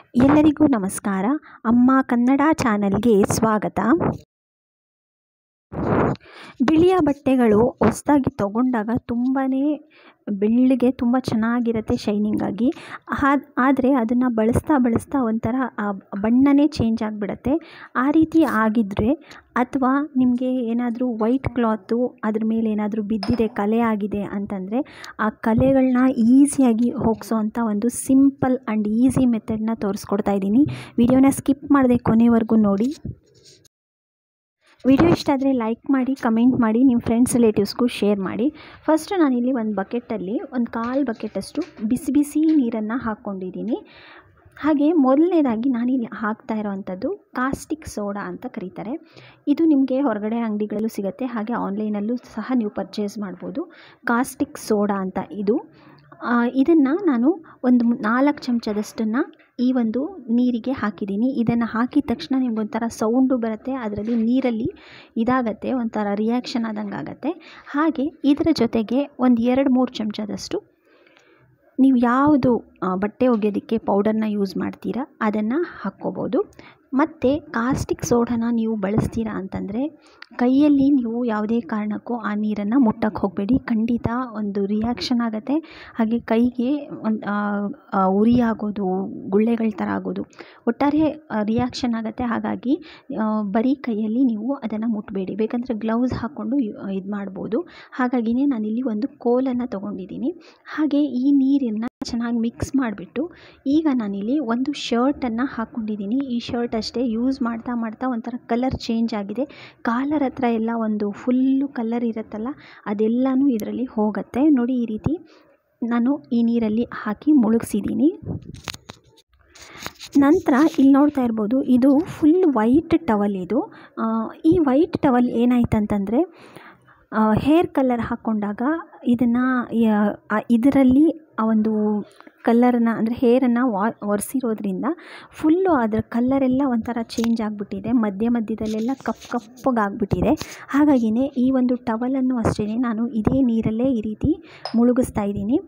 ಎಲ್ಲರಿಗೂ ನಮಸ್ಕಾರ ಅಮ್ಮ ಕನ್ನಡ ಚಾನಲ್ಗೆ ಸ್ವಾಗತ ಬಿಳಿಯ ಬಟ್ಟೆಗಳು ಹೊಸ್ದಾಗಿ ತೊಗೊಂಡಾಗ ತುಂಬಾ ಬೆಳ್ಳಗೆ ತುಂಬ ಚೆನ್ನಾಗಿರುತ್ತೆ ಶೈನಿಂಗ್ ಆಗಿ ಹಾದ್ ಆದರೆ ಅದನ್ನು ಬಳಸ್ತಾ ಬಳಸ್ತಾ ಒಂಥರ ಆ ಬಣ್ಣನೇ ಚೇಂಜ್ ಆಗಿಬಿಡತ್ತೆ ಆ ರೀತಿ ಆಗಿದ್ದರೆ ಅಥವಾ ನಿಮಗೆ ಏನಾದರೂ ವೈಟ್ ಕ್ಲಾತು ಅದ್ರ ಮೇಲೆ ಏನಾದರೂ ಬಿದ್ದಿದೆ ಕಲೆ ಆಗಿದೆ ಅಂತಂದರೆ ಆ ಕಲೆಗಳನ್ನ ಈಸಿಯಾಗಿ ಹೋಗಿಸೋ ಅಂಥ ಒಂದು ಸಿಂಪಲ್ ಆ್ಯಂಡ್ ಈಸಿ ಮೆಥಡನ್ನ ತೋರಿಸ್ಕೊಡ್ತಾ ಇದ್ದೀನಿ ವಿಡಿಯೋನ ಸ್ಕಿಪ್ ಮಾಡದೆ ಕೊನೆವರೆಗೂ ನೋಡಿ ವಿಡಿಯೋ ಇಷ್ಟ ಆದರೆ ಲೈಕ್ ಮಾಡಿ ಕಮೆಂಟ್ ಮಾಡಿ ನಿಮ್ಮ ಫ್ರೆಂಡ್ಸ್ ರಿಲೇಟಿವ್ಸ್ಗೂ ಶೇರ್ ಮಾಡಿ ಫಸ್ಟು ನಾನಿಲ್ಲಿ ಒಂದು ಬಕೆಟಲ್ಲಿ ಒಂದು ಕಾಲು ಬಕೆಟಷ್ಟು ಬಿಸಿ ಬಿಸಿ ನೀರನ್ನು ಹಾಕ್ಕೊಂಡಿದ್ದೀನಿ ಹಾಗೆ ಮೊದಲನೇದಾಗಿ ನಾನಿಲ್ಲಿ ಹಾಕ್ತಾ ಇರೋವಂಥದ್ದು ಕಾಸ್ಟಿಕ್ ಸೋಡಾ ಅಂತ ಕರೀತಾರೆ ಇದು ನಿಮಗೆ ಹೊರಗಡೆ ಅಂಗಡಿಗಳಲ್ಲೂ ಸಿಗುತ್ತೆ ಹಾಗೆ ಆನ್ಲೈನಲ್ಲೂ ಸಹ ನೀವು ಪರ್ಚೇಸ್ ಮಾಡ್ಬೋದು ಕಾಸ್ಟಿಕ್ ಸೋಡಾ ಅಂತ ಇದು ಇದನ್ನು ನಾನು ಒಂದು ನಾಲ್ಕು ಚಮಚದಷ್ಟನ್ನು ಈ ಒಂದು ನೀರಿಗೆ ಹಾಕಿದ್ದೀನಿ ಇದನ್ನು ಹಾಕಿದ ತಕ್ಷಣ ನಿಮ್ಗೊಂಥರ ಸೌಂಡು ಬರುತ್ತೆ ಅದರಲ್ಲಿ ನೀರಲ್ಲಿ ಇದಾಗತ್ತೆ ಒಂಥರ ರಿಯಾಕ್ಷನ್ ಆದಂಗೆ ಆಗುತ್ತೆ ಹಾಗೆ ಇದರ ಜೊತೆಗೆ ಒಂದು ಎರಡು ಮೂರು ಚಮಚದಷ್ಟು ನೀವು ಯಾವುದು ಬಟ್ಟೆ ಒಗೆಯೋದಕ್ಕೆ ಪೌಡರ್ನ ಯೂಸ್ ಮಾಡ್ತೀರಾ ಅದನ್ನು ಹಾಕ್ಕೋಬೋದು ಮತ್ತು ಕಾಸ್ಟಿಕ್ ಸೋಡಾನ ನೀವು ಬಳಸ್ತೀರಾ ಅಂತಂದರೆ ಕೈಯಲ್ಲಿ ನೀವು ಯಾವುದೇ ಕಾರಣಕ್ಕೂ ಆ ನೀರನ್ನು ಮುಟ್ಟಕ್ಕೆ ಹೋಗಬೇಡಿ ಖಂಡಿತ ಒಂದು ರಿಯಾಕ್ಷನ್ ಆಗುತ್ತೆ ಹಾಗೆ ಕೈಗೆ ಒಂದು ಉರಿ ಆಗೋದು ಗುಳ್ಳೆಗಳ ಥರ ಆಗೋದು ಒಟ್ಟಾರೆ ರಿಯಾಕ್ಷನ್ ಆಗುತ್ತೆ ಹಾಗಾಗಿ ಬರೀ ಕೈಯಲ್ಲಿ ನೀವು ಅದನ್ನು ಮುಟ್ಟಬೇಡಿ ಬೇಕಂದರೆ ಗ್ಲೌಸ್ ಹಾಕ್ಕೊಂಡು ಇದು ಮಾಡ್ಬೋದು ಹಾಗಾಗಿನೇ ನಾನಿಲ್ಲಿ ಒಂದು ಕೋಲನ್ನು ತೊಗೊಂಡಿದ್ದೀನಿ ಹಾಗೆ ಈ ನೀರನ್ನು ಚೆನ್ನಾಗಿ ಮಿಕ್ಸ್ ಮಾಡಿಬಿಟ್ಟು ಈಗ ನಾನಿಲ್ಲಿ ಒಂದು ಶರ್ಟನ್ನು ಹಾಕ್ಕೊಂಡಿದ್ದೀನಿ ಈ ಶರ್ಟ್ ಅಷ್ಟೇ ಯೂಸ್ ಮಾಡ್ತಾ ಮಾಡ್ತಾ ಒಂಥರ ಕಲರ್ ಚೇಂಜ್ ಆಗಿದೆ ಕಾಲರ್ ಹತ್ರ ಎಲ್ಲ ಒಂದು ಫುಲ್ಲು ಕಲರ್ ಇರುತ್ತಲ್ಲ ಅದೆಲ್ಲನೂ ಇದರಲ್ಲಿ ಹೋಗುತ್ತೆ ನೋಡಿ ಈ ರೀತಿ ನಾನು ಈ ನೀರಲ್ಲಿ ಹಾಕಿ ಮುಳುಗಿಸಿದ್ದೀನಿ ನಂತರ ಇಲ್ಲಿ ನೋಡ್ತಾ ಇರ್ಬೋದು ಇದು ಫುಲ್ ವೈಟ್ ಟವಲ್ ಇದು ಈ ವೈಟ್ ಟವಲ್ ಏನಾಯ್ತಂತಂದರೆ ಹೇರ್ ಕಲರ್ ಹಾಕ್ಕೊಂಡಾಗ ಇದನ್ನು ಇದರಲ್ಲಿ ಆ ಒಂದು ಕಲ್ಲರನ್ನು ಅಂದರೆ ಹೇರನ್ನು ವಾ ಒರೆಸಿರೋದ್ರಿಂದ ಫುಲ್ಲು ಅದರ ಕಲ್ಲರೆಲ್ಲ ಒಂಥರ ಚೇಂಜ್ ಆಗಿಬಿಟ್ಟಿದೆ ಮಧ್ಯ ಮಧ್ಯದಲ್ಲೆಲ್ಲ ಕಪ್ಪು ಕಪ್ಪಗಾಗ್ಬಿಟ್ಟಿದೆ ಹಾಗಾಗಿನೇ ಈ ಒಂದು ಟವಲನ್ನು ಅಷ್ಟೇ ನಾನು ಇದೇ ನೀರಲ್ಲೇ ಈ ರೀತಿ ಮುಳುಗಿಸ್ತಾ ಇದ್ದೀನಿ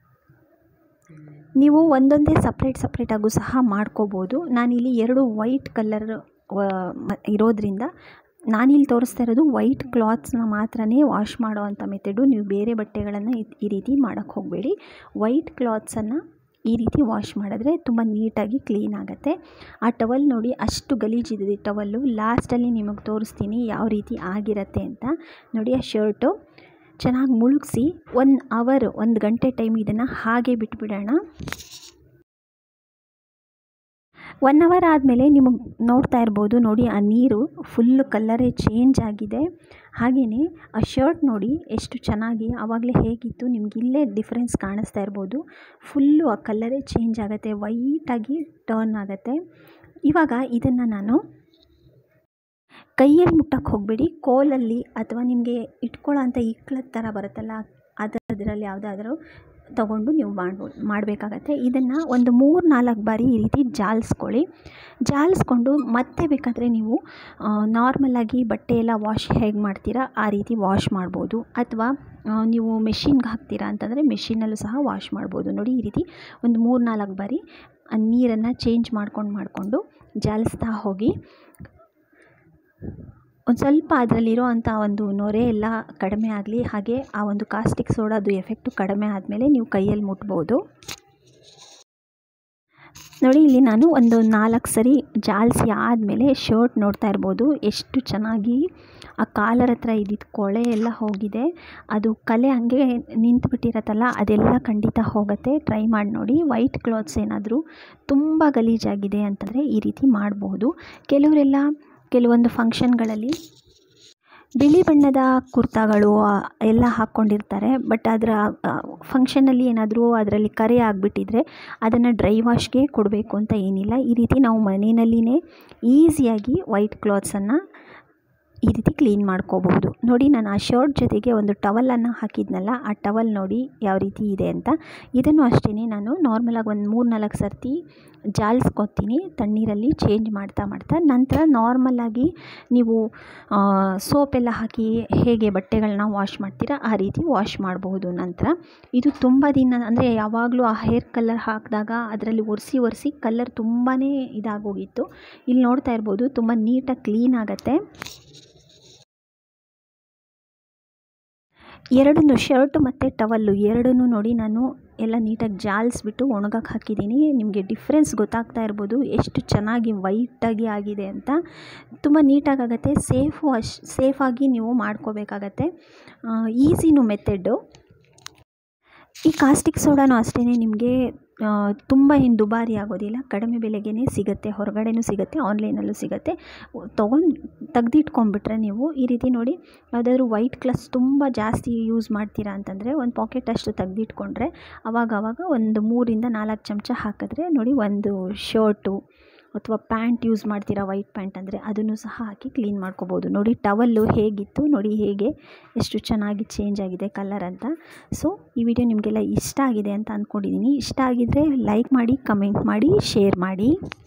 ನೀವು ಒಂದೊಂದೇ ಸಪ್ರೇಟ್ ಸಪ್ರೇಟಾಗೂ ಸಹ ಮಾಡ್ಕೋಬೋದು ನಾನಿಲ್ಲಿ ಎರಡು ವೈಟ್ ಕಲರ್ ಇರೋದ್ರಿಂದ ನಾನಿಲ್ಲಿ ತೋರಿಸ್ತಾ ಇರೋದು ವೈಟ್ ಕ್ಲಾತ್ಸ್ನ ಮಾತ್ರನೇ ವಾಶ್ ಮಾಡೋ ಅಂಥ ಮೆಥಡು ನೀವು ಬೇರೆ ಬಟ್ಟೆಗಳನ್ನು ಈ ರೀತಿ ಮಾಡೋಕ್ಕೆ ಹೋಗಬೇಡಿ ವೈಟ್ ಕ್ಲಾತ್ಸನ್ನು ಈ ರೀತಿ ವಾಶ್ ಮಾಡಿದ್ರೆ ತುಂಬ ನೀಟಾಗಿ ಕ್ಲೀನ್ ಆಗುತ್ತೆ ಆ ಟವಲ್ ನೋಡಿ ಅಷ್ಟು ಗಲೀಜಿದೆ ಟವಲ್ಲು ಲಾಸ್ಟಲ್ಲಿ ನಿಮಗೆ ತೋರಿಸ್ತೀನಿ ಯಾವ ರೀತಿ ಆಗಿರುತ್ತೆ ಅಂತ ನೋಡಿ ಆ ಶರ್ಟು ಚೆನ್ನಾಗಿ ಮುಳುಗಿಸಿ ಒನ್ ಅವರ್ ಒಂದು ಗಂಟೆ ಟೈಮ್ ಇದನ್ನು ಹಾಗೆ ಬಿಟ್ಬಿಡೋಣ ಒನ್ ಅವರ್ ಆದಮೇಲೆ ನಿಮಗೆ ನೋಡ್ತಾ ಇರ್ಬೋದು ನೋಡಿ ಆ ನೀರು ಫುಲ್ಲು ಕಲ್ಲರೇ ಚೇಂಜ್ ಆಗಿದೆ ಹಾಗೆಯೇ ಆ ಶರ್ಟ್ ನೋಡಿ ಎಷ್ಟು ಚೆನ್ನಾಗಿ ಆವಾಗಲೇ ಹೇಗಿತ್ತು ನಿಮ್ಗೆ ಇಲ್ಲೇ ಡಿಫ್ರೆನ್ಸ್ ಕಾಣಿಸ್ತಾ ಇರ್ಬೋದು ಫುಲ್ಲು ಆ ಕಲ್ಲರೇ ಚೇಂಜ್ ಆಗುತ್ತೆ ವೈಟಾಗಿ ಟರ್ನ್ ಆಗುತ್ತೆ ಇವಾಗ ಇದನ್ನು ನಾನು ಕೈಯಲ್ಲಿ ಮುಟ್ಟಕ್ಕೆ ಹೋಗಬೇಡಿ ಕೋಲಲ್ಲಿ ಅಥವಾ ನಿಮಗೆ ಇಟ್ಕೊಳ್ಳೋ ಅಂಥ ಇಕ್ಳದ ಥರ ಬರುತ್ತಲ್ಲ ಅದರಲ್ಲಿ ಯಾವುದಾದ್ರೂ ತಗೊಂಡು ನೀವು ಮಾಡ್ಬೋದು ಮಾಡಬೇಕಾಗತ್ತೆ ಇದನ್ನು ಒಂದು ಮೂರು ನಾಲ್ಕು ಬಾರಿ ಈ ರೀತಿ ಜಾಲಿಸ್ಕೊಳ್ಳಿ ಜಾಲಿಸ್ಕೊಂಡು ಮತ್ತೆ ಬೇಕಾದರೆ ನೀವು ನಾರ್ಮಲಾಗಿ ಬಟ್ಟೆ ಎಲ್ಲ ವಾಶ್ ಹೇಗೆ ಮಾಡ್ತೀರಾ ಆ ರೀತಿ ವಾಶ್ ಮಾಡ್ಬೋದು ಅಥವಾ ನೀವು ಮೆಷಿನ್ಗೆ ಹಾಕ್ತೀರಾ ಅಂತಂದರೆ ಮೆಷಿನಲ್ಲೂ ಸಹ ವಾಶ್ ಮಾಡ್ಬೋದು ನೋಡಿ ಈ ರೀತಿ ಒಂದು ಮೂರು ನಾಲ್ಕು ಬಾರಿ ನೀರನ್ನು ಚೇಂಜ್ ಮಾಡ್ಕೊಂಡು ಮಾಡಿಕೊಂಡು ಜಾಲಿಸ್ತಾ ಹೋಗಿ ಒಂದು ಸ್ವಲ್ಪ ಅದರಲ್ಲಿರೋ ಅಂಥ ಒಂದು ನೊರೆ ಎಲ್ಲ ಕಡಿಮೆ ಆಗಲಿ ಹಾಗೆ ಆ ಒಂದು ಕಾಸ್ಟಿಕ್ ಸೋಡಾದು ಎಫೆಕ್ಟು ಕಡಿಮೆ ಆದಮೇಲೆ ನೀವು ಕೈಯಲ್ಲಿ ಮುಟ್ಬೋದು ನೋಡಿ ಇಲ್ಲಿ ನಾನು ಒಂದು ನಾಲ್ಕು ಸರಿ ಜಾಲಿಸಿ ಆದಮೇಲೆ ಶರ್ಟ್ ನೋಡ್ತಾ ಇರ್ಬೋದು ಎಷ್ಟು ಚೆನ್ನಾಗಿ ಆ ಕಾಲರ್ ಹತ್ರ ಇದ್ದಿದ್ದು ಕೊಳೆ ಎಲ್ಲ ಹೋಗಿದೆ ಅದು ಕಲೆ ಹಂಗೆ ನಿಂತುಬಿಟ್ಟಿರತ್ತಲ್ಲ ಅದೆಲ್ಲ ಖಂಡಿತ ಹೋಗುತ್ತೆ ಟ್ರೈ ಮಾಡಿ ನೋಡಿ ವೈಟ್ ಕ್ಲಾತ್ಸ್ ಏನಾದರೂ ತುಂಬ ಗಲೀಜಾಗಿದೆ ಅಂತಂದರೆ ಈ ರೀತಿ ಮಾಡಬಹುದು ಕೆಲವರೆಲ್ಲ ಕೆಲವೊಂದು ಫಂಕ್ಷನ್ಗಳಲ್ಲಿ ಬಿಳಿ ಬಣ್ಣದ ಕುರ್ತಾಗಳು ಎಲ್ಲ ಹಾಕ್ಕೊಂಡಿರ್ತಾರೆ ಬಟ್ ಅದರ ಫಂಕ್ಷನಲ್ಲಿ ಏನಾದರೂ ಅದರಲ್ಲಿ ಕರೆ ಆಗಿಬಿಟ್ಟಿದ್ರೆ ಅದನ್ನು ಡ್ರೈ ವಾಶ್ಗೆ ಕೊಡಬೇಕು ಅಂತ ಏನಿಲ್ಲ ಈ ರೀತಿ ನಾವು ಮನೆಯಲ್ಲಿನೇ ಈಸಿಯಾಗಿ ವೈಟ್ ಕ್ಲಾತ್ಸನ್ನು ಈ ರೀತಿ ಕ್ಲೀನ್ ಮಾಡ್ಕೋಬಹುದು ನೋಡಿ ನಾನು ಆ ಶರ್ಟ್ ಜೊತೆಗೆ ಒಂದು ಟವಲನ್ನು ಹಾಕಿದ್ನಲ್ಲ ಆ ಟವಲ್ ನೋಡಿ ಯಾವ ರೀತಿ ಇದೆ ಅಂತ ಇದನ್ನು ಅಷ್ಟೇ ನಾನು ನಾರ್ಮಲಾಗಿ ಒಂದು ಮೂರು ನಾಲ್ಕು ಸರ್ತಿ ಜಾಲಿಸ್ಕೊತೀನಿ ತಣ್ಣೀರಲ್ಲಿ ಚೇಂಜ್ ಮಾಡ್ತಾ ಮಾಡ್ತಾ ನಂತರ ನಾರ್ಮಲಾಗಿ ನೀವು ಸೋಪೆಲ್ಲ ಹಾಕಿ ಹೇಗೆ ಬಟ್ಟೆಗಳನ್ನ ವಾಶ್ ಮಾಡ್ತೀರಾ ಆ ರೀತಿ ವಾಶ್ ಮಾಡಬಹುದು ನಂತರ ಇದು ತುಂಬ ದಿನ ಅಂದರೆ ಯಾವಾಗಲೂ ಆ ಹೇರ್ ಕಲರ್ ಹಾಕಿದಾಗ ಅದರಲ್ಲಿ ಒರೆಸಿ ಒರೆಸಿ ಕಲರ್ ತುಂಬಾ ಇದಾಗೋಗಿತ್ತು ಇಲ್ಲಿ ನೋಡ್ತಾ ಇರ್ಬೋದು ತುಂಬ ನೀಟಾಗಿ ಕ್ಲೀನ್ ಆಗುತ್ತೆ ಎರಡನ್ನೂ ಶರ್ಟು ಮತ್ತು ಟವಲ್ಲು ಎರಡನ್ನೂ ನೋಡಿ ನಾನು ಎಲ್ಲ ನೀಟಾಗಿ ಜಾಲಿಸ್ಬಿಟ್ಟು ಒಣಗಕ್ಕೆ ಹಾಕಿದ್ದೀನಿ ನಿಮಗೆ ಡಿಫ್ರೆನ್ಸ್ ಗೊತ್ತಾಗ್ತಾ ಇರ್ಬೋದು ಎಷ್ಟು ಚೆನ್ನಾಗಿ ವೈಟಾಗಿ ಆಗಿದೆ ಅಂತ ತುಂಬ ನೀಟಾಗಿ ಆಗುತ್ತೆ ಸೇಫು ಅಶ್ ಸೇಫಾಗಿ ನೀವು ಮಾಡ್ಕೋಬೇಕಾಗತ್ತೆ ಈಸಿನೂ ಮೆಥೆಡ್ಡು ಈ ಕಾಸ್ಟಿಕ್ ಸೋಡಾನು ಅಷ್ಟೇ ನಿಮಗೆ ತುಂಬ ಏನು ದುಬಾರಿ ಆಗೋದಿಲ್ಲ ಕಡಿಮೆ ಬೆಲೆಗೇ ಸಿಗುತ್ತೆ ಹೊರಗಡೆನೂ ಸಿಗುತ್ತೆ ಆನ್ಲೈನಲ್ಲೂ ಸಿಗುತ್ತೆ ತೊಗೊಂಡು ತೆಗ್ದಿಟ್ಕೊಂಡ್ಬಿಟ್ರೆ ನೀವು ಈ ರೀತಿ ನೋಡಿ ಯಾವುದಾದ್ರೂ ವೈಟ್ ಕ್ಲಸ್ ತುಂಬ ಜಾಸ್ತಿ ಯೂಸ್ ಮಾಡ್ತೀರಾ ಅಂತಂದರೆ ಒಂದು ಪಾಕೆಟ್ ಅಷ್ಟು ತೆಗ್ದಿಟ್ಕೊಂಡ್ರೆ ಅವಾಗ ಅವಾಗ ಒಂದು ಮೂರಿಂದ ನಾಲ್ಕು ಚಮಚ ಹಾಕಿದ್ರೆ ನೋಡಿ ಒಂದು ಶರ್ಟು ಅಥವಾ ಪ್ಯಾಂಟ್ ಯೂಸ್ ಮಾಡ್ತೀರಾ ವೈಟ್ ಪ್ಯಾಂಟ್ ಅಂದರೆ ಅದನ್ನು ಸಹ ಹಾಕಿ ಕ್ಲೀನ್ ಮಾಡ್ಕೋಬೋದು ನೋಡಿ ಟವಲ್ಲು ಹೇಗಿತ್ತು ನೋಡಿ ಹೇಗೆ ಎಷ್ಟು ಚೆನ್ನಾಗಿ ಚೇಂಜ್ ಆಗಿದೆ ಕಲರ್ ಅಂತ ಸೊ ಈ ವಿಡಿಯೋ ನಿಮಗೆಲ್ಲ ಇಷ್ಟ ಆಗಿದೆ ಅಂತ ಅಂದ್ಕೊಂಡಿದ್ದೀನಿ ಇಷ್ಟ ಆಗಿದ್ದರೆ ಲೈಕ್ ಮಾಡಿ ಕಮೆಂಟ್ ಮಾಡಿ ಶೇರ್ ಮಾಡಿ